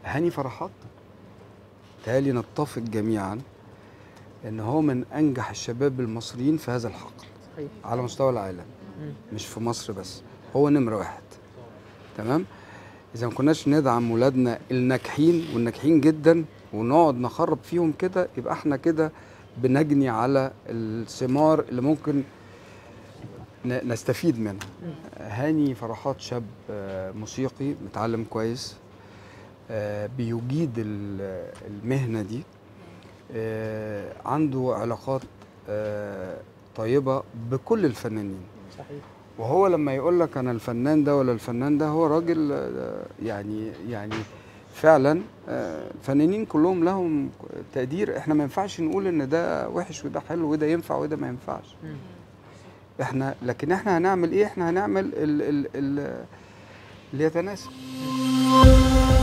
هاني فرحات تالي نتفق جميعا ان هو من انجح الشباب المصريين في هذا الحقل صحيح على مستوى العالم مم. مش في مصر بس هو نمرة واحد تمام إذا ما كناش ندعم ولادنا الناجحين والناجحين جدا ونقعد نخرب فيهم كده يبقى احنا كده بنجني على الثمار اللي ممكن ن- نستفيد منها هاني فرحات شاب آه، موسيقي متعلم كويس آه، بيجيد ال- المهنة دي آه، عنده علاقات آه، طيبة بكل الفنانين صحيح وهو لما يقول لك انا الفنان ده ولا الفنان ده هو راجل آه، يعني يعني فعلا آه، الفنانين كلهم لهم تقدير احنا ما ينفعش نقول ان ده وحش وده حلو وده ينفع وده ما ينفعش مم. احنا لكن احنا هنعمل ايه احنا هنعمل ال- ال- ال- اللي يتناسب